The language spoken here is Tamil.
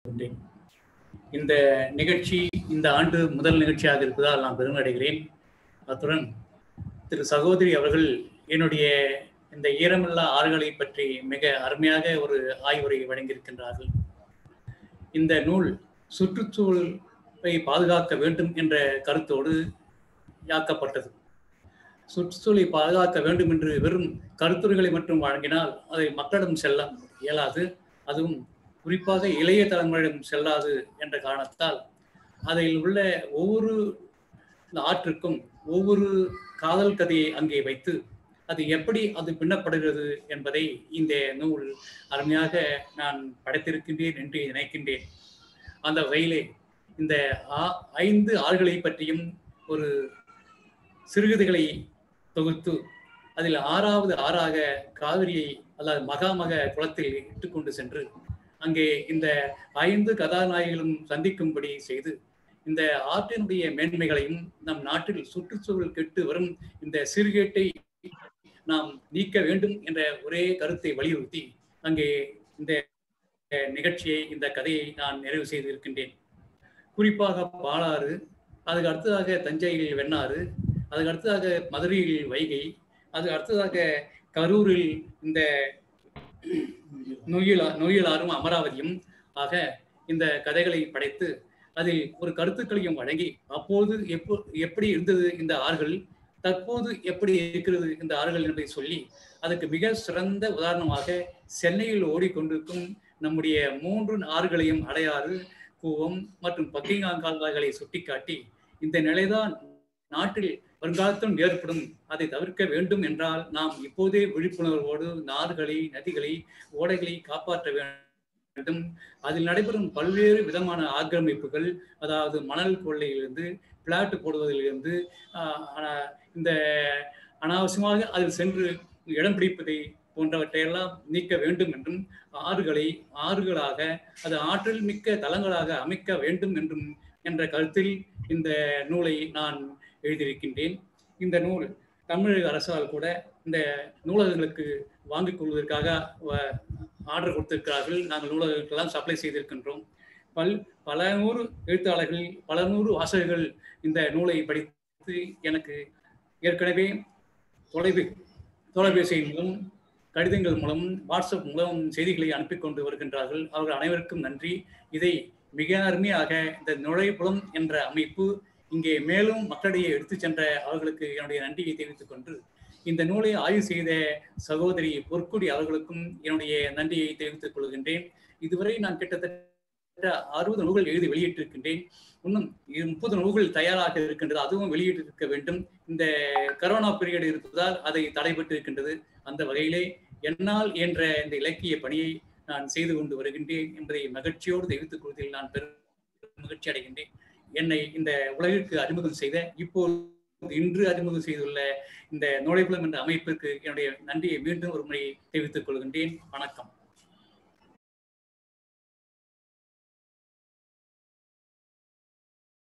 கொண்டேன் இந்த நிகழ்ச்சி இந்த ஆண்டு முதல் நிகழ்ச்சியாக இருப்பதால் நான் பெருமடைகிறேன் அத்துடன் திரு சகோதரி அவர்கள் என்னுடைய இந்த ஈரமில்லா ஆறுகளை பற்றி மிக அருமையாக ஒரு ஆய்வுரை வழங்கியிருக்கின்றார்கள் இந்த நூல் சுற்றுச்சூழலை பாதுகாக்க வேண்டும் என்ற கருத்தோடு யாக்கப்பட்டது சுற்றுச்சூழலை பாதுகாக்க வேண்டும் என்று வெறும் கருத்துரைகளை மட்டும் வழங்கினால் அதை மக்களிடம் செல்ல இயலாது அதுவும் குறிப்பாக இளைய தலைமுறையிடம் செல்லாது என்ற காரணத்தால் அதில் உள்ள ஒவ்வொரு ஆற்றுக்கும் ஒவ்வொரு காதல் கதையை அங்கே வைத்து அது எப்படி அது பின்னப்படுகிறது என்பதை இந்த நூல் அருமையாக நான் படைத்திருக்கின்றேன் என்று நினைக்கின்றேன் அந்த வகையிலே இந்த ஐந்து ஆறுகளை பற்றியும் ஒரு சிறுகதைகளை தொகுத்து அதில் ஆறாவது ஆறாக காவிரியை அதாவது மகாமக குளத்தில் இட்டுக்கொண்டு சென்று அங்கே இந்த ஐந்து கதாநாயகிகளும் சந்திக்கும்படி செய்து இந்த ஆற்றினுடைய மேன்மைகளையும் நம் நாட்டில் சுற்றுச்சூழல் கெட்டு வரும் இந்த சீர்கேட்டை நாம் நீக்க வேண்டும் என்ற ஒரே கருத்தை வலியுறுத்தி அங்கே இந்த நிகழ்ச்சியை இந்த கதையை நான் நிறைவு செய்திருக்கின்றேன் குறிப்பாக பாலாறு அதுக்கு அடுத்ததாக தஞ்சையில் வெண்ணாறு அதுக்கு அடுத்ததாக மதுரையில் வைகை அதுக்கு அடுத்ததாக கரூரில் இந்த நொய்யலா நொய்யலாறும் அமராவதியும் ஆக இந்த கதைகளை படைத்து அதில் ஒரு கருத்துக்களையும் வழங்கி அப்போது எப்போ எப்படி இருந்தது இந்த ஆறுகள் தற்போது எப்படி இருக்கிறது இந்த ஆறுகள் என்பதை சொல்லி அதுக்கு மிக சிறந்த உதாரணமாக சென்னையில் ஓடிக்கொண்டிருக்கும் நம்முடைய மூன்று ஆறுகளையும் அடையாறு கூவம் மற்றும் பக்கிங்காங் கால்வாய்களை சுட்டிக்காட்டி இந்த நிலைதான் நாட்டில் வருங்காலத்திலும் ஏற்படும் அதை தவிர்க்க வேண்டும் என்றால் நாம் இப்போதே விழிப்புணர்வோடு ஆறுகளை நதிகளை ஓடைகளை காப்பாற்ற வேண்டும் அதில் நடைபெறும் பல்வேறு விதமான ஆக்கிரமிப்புகள் அதாவது மணல் கொள்ளையிலிருந்து பிளாட் போடுவதிலிருந்து இந்த அனாவசியமாக அதில் சென்று இடம் பிடிப்பதை போன்றவற்றையெல்லாம் நீக்க வேண்டும் என்றும் ஆறுகளை ஆறுகளாக அது ஆற்றல் மிக்க தலங்களாக அமைக்க வேண்டும் என்றும் என்ற கருத்தில் இந்த நூலை நான் எழுதியிருக்கின்றேன் இந்த நூல் தமிழக அரசால் கூட இந்த நூலகங்களுக்கு வாங்கிக் கொள்வதற்காக ஆர்டர் கொடுத்திருக்கிறார்கள் நாங்கள் நூலகங்களுக்கெல்லாம் சப்ளை செய்திருக்கின்றோம் பல் பல நூறு எழுத்தாளர்கள் பல நூறு வாசகர்கள் இந்த நூலை படித்து எனக்கு ஏற்கனவே தொலைவு தொலைபேசியின் மூலம் கடிதங்கள் மூலம் வாட்ஸ்அப் மூலம் செய்திகளை அனுப்பி கொண்டு வருகின்றார்கள் அவர்கள் அனைவருக்கும் நன்றி இதை மிக அருமையாக இந்த நுழைப்புலம் என்ற அமைப்பு இங்கே மேலும் மக்களிடையே எடுத்து சென்ற அவர்களுக்கு என்னுடைய நன்றியை தெரிவித்துக் கொண்டு இந்த நூலை ஆய்வு செய்த சகோதரி பொற்குடி அவர்களுக்கும் என்னுடைய நன்றியை தெரிவித்துக் கொள்கின்றேன் இதுவரை நான் கிட்டத்தட்ட அறுபது நூல்கள் எழுதி வெளியிட்டிருக்கின்றேன் இன்னும் முப்பது நூல்கள் தயாராக இருக்கின்றது அதுவும் வெளியிட்டிருக்க வேண்டும் இந்த கரோனா பீரியட் இருப்பதால் அதை தடைபட்டு இருக்கின்றது அந்த வகையிலே என்னால் என்ற இந்த இலக்கிய பணியை நான் செய்து கொண்டு வருகின்றேன் என்பதை மகிழ்ச்சியோடு தெரிவித்துக் கொள்வதில் நான் பெரும் மகிழ்ச்சி அடைகின்றேன் என்னை இந்த உலகிற்கு அறிமுகம் செய்த இப்போது இன்று அறிமுகம் செய்துள்ள இந்த நுழைப்புலம் என்ற அமைப்பிற்கு என்னுடைய நன்றியை மீண்டும் ஒரு முறை தெரிவித்துக் கொள்கின்றேன் வணக்கம்